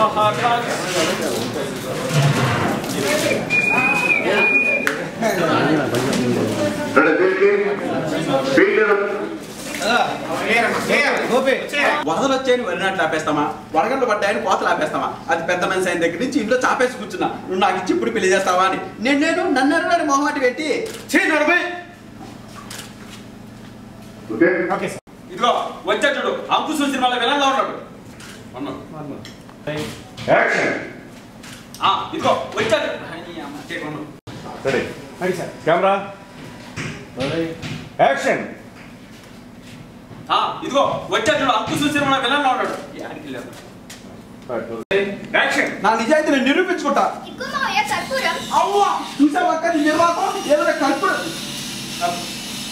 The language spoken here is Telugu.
వరదలు వచ్చాయని వరి నాట్లు ఆపేస్తామా వడగండ్లు పడ్డాయని కోతలు ఆపేస్తామా అది పెద్ద మనిషి అయిన దగ్గర నుంచి ఇంట్లో చాపేసి కూర్చున్నా నువ్వు నాకు ఇచ్చి ఇప్పుడు పెళ్లి చేస్తావా అని నేను నేను నన్ను అన్నాడు మొహమాటి పెట్టి చే నడిపోయి ఓకే సార్ ఇదిగో వచ్చాడు చూడు అంకుశ సినిమాలో విలన్లా ఉన్నాడు ఉన్నాడు. ఆ, ఇదిగో వచ్చాడు అయ్యి అమ్మ, చేయి కొను. Ready ready sir camera action ఆ, ఇదిగో వచ్చాడు చూడు అంకుశ సినిమాలో విలన్లా ఉన్నాడు యాడికి వెళ్ళాడు? యాక్షన్ నా నిజాయితీ నేను నిరూపించుకుంటా ఇదిగో మావయ్య కర్పూరం అవ్వా చూసావా అక్క నీ నిర్వాహకం ఏదైనా కలుపుడు